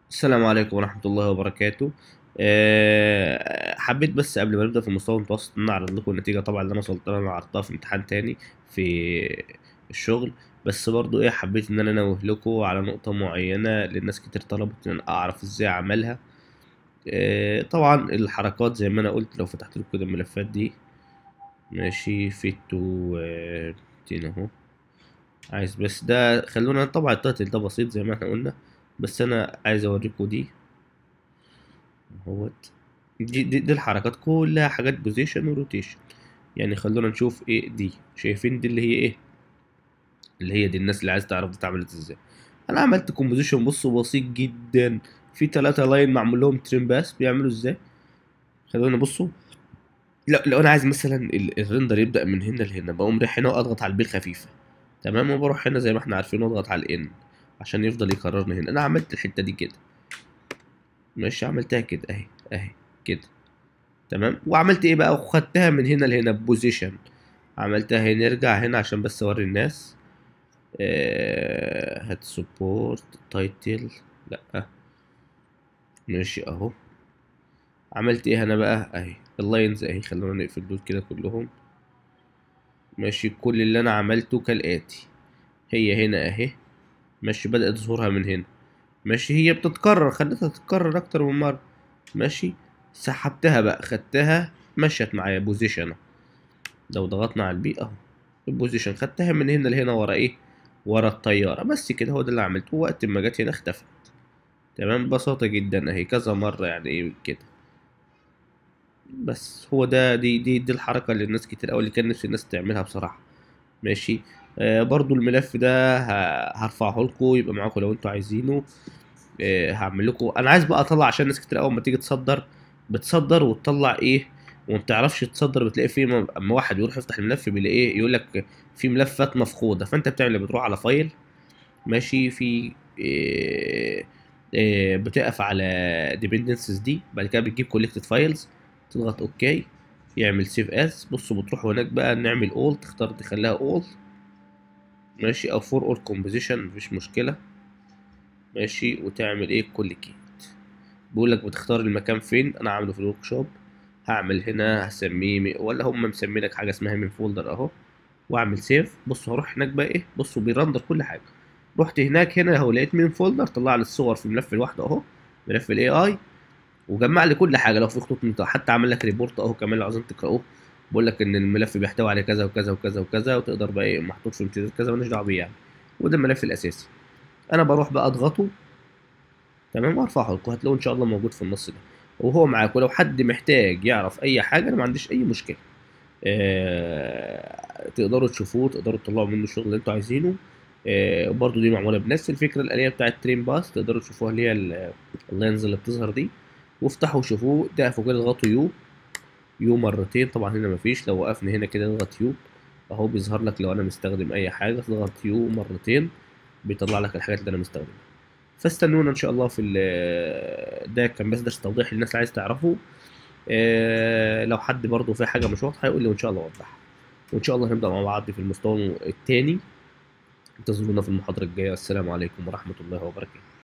السلام عليكم ورحمة الله وبركاته أه حبيت بس قبل ما نبدأ في المستوى المتوسط إن أنا أعرض لكم النتيجة طبعا اللي أنا وصلت لها أنا عرضتها في امتحان تاني في الشغل بس برضو إيه حبيت إن أنا أنوه لكم على نقطة معينة للناس كتير طلبت إن أنا أعرف إزاي أعملها أه طبعا الحركات زي ما أنا قلت لو فتحت لكم كده الملفات دي ماشي فيت تو آه، تين أهو عايز بس ده خلونا طبعا التايتل ده بسيط زي ما احنا قلنا بس انا عايز اوريكم دي اهوت دي, دي, دي الحركات كلها حاجات بوزيشن وروتيشن يعني خلونا نشوف ايه دي شايفين دي اللي هي ايه اللي هي دي الناس اللي عايز تعرف دي اتعملت ازاي انا عملت كومبوزيشن بصوا بسيط جدا في ثلاثة لاين معمول لهم تريم بس بيعملوا ازاي خلونا بصوا لو, لو انا عايز مثلا ال- الريندر يبدا من هنا لهنا بقوم رايح هنا واضغط على البي الخفيفه تمام وبروح هنا زي ما احنا عارفين واضغط على الان عشان يفضل يكررني هنا انا عملت الحته دي كده ماشي عملتها كده اهي اهي كده تمام وعملت ايه بقى وخدتها من هنا لهنا بوزيشن عملتها هنا نرجع هنا عشان بس اوري الناس هات سبورت تايتل لا ماشي اهو عملت ايه انا بقى اهي اللاينز اهي خلونا نقفل دول كده كلهم ماشي كل اللي انا عملته كالاتي هي هنا اهي ماشي بدأت ظهورها من هنا ماشي هي بتتكرر خليتها تتكرر اكتر من مرة ماشي سحبتها بقى خدتها مشيت معايا بوزيشن لو ضغطنا على البي اهو البوزيشن خدتها من هنا لهنا ورا ايه ورا الطيارة بس كده هو ده اللي عملته وقت ما جت هنا اختفت تمام ببساطة جدا اهي كذا مرة يعني ايه كده بس هو ده دي دي دي الحركة اللي الناس كتير أوي اللي كان نفسي الناس تعملها بصراحة ماشي آه برضو الملف ده ه- هرفعه لكم يبقى معاكم لو انتوا عايزينه آه هعمل لكم انا عايز بقى اطلع عشان ناس كتير اول ما تيجي تصدر بتصدر وتطلع ايه وما بتعرفش تصدر بتلاقي فيه م- اما واحد يروح يفتح الملف بيلاقيه يقول لك في ملفات مفقودة فانت بتعمل إيه؟ بتروح على فايل ماشي في آه آه بتقف على dependencies دي بعد كده بتجيب collected files تضغط اوكي يعمل سيف اس بصوا بتروح هناك بقى نعمل اول تختار تخليها اول ماشي او فور اول كومبوزيشن مفيش مشكله ماشي وتعمل ايه كل كيت بيقول لك بتختار المكان فين انا عامله في الورك شوب هعمل هنا هسميه مي- ولا هم مسمين لك حاجه اسمها من فولدر اهو واعمل سيف بصوا هروح هناك بقى ايه بصوا بيرندر كل حاجه رحت هناك هنا اهو لقيت من فولدر طلع لي الصور في ملف لوحده اهو ملف الاي اي وجمع لي كل حاجه لو في خطوط مت- حتى عمل لك ريبورت اهو كمان لو عايزين تقراه بقول لك ان الملف بيحتوي على كذا وكذا وكذا وكذا وتقدر بقى ايه محطوط في امتداد كذا مالناش دعوه بيه يعني وده الملف الاساسي انا بروح بقى اضغطه تمام وارفعه لكم هتلاقوه ان شاء الله موجود في النص ده وهو معاك ولو حد محتاج يعرف اي حاجه انا ما عنديش اي مشكله آه تقدروا تشوفوه تقدروا تطلعوا منه الشغل اللي انتوا عايزينه آه برضو دي معموله بنفس الفكره الاليه بتاعت ترين باس تقدروا تشوفوها اللي هي ال- اللينز اللي بتظهر دي وافتحوا شوفوه ضعفوا كده اضغطوا يو يو مرتين طبعا هنا مفيش لو وقفنا هنا كده اضغط يو اهو بيظهر لك لو انا مستخدم اي حاجه تضغط يو مرتين بيطلع لك الحاجات اللي انا مستخدمها فاستنونا ان شاء الله في ال- ده كان بس درس توضيح للناس اللي عايز تعرفه آه، لو حد برضه في حاجه مش واضحه يقول لي وان شاء الله اوضحها وان شاء الله هنبدا مع بعض في المستوى الثاني انتظرونا في المحاضره الجايه السلام عليكم ورحمه الله وبركاته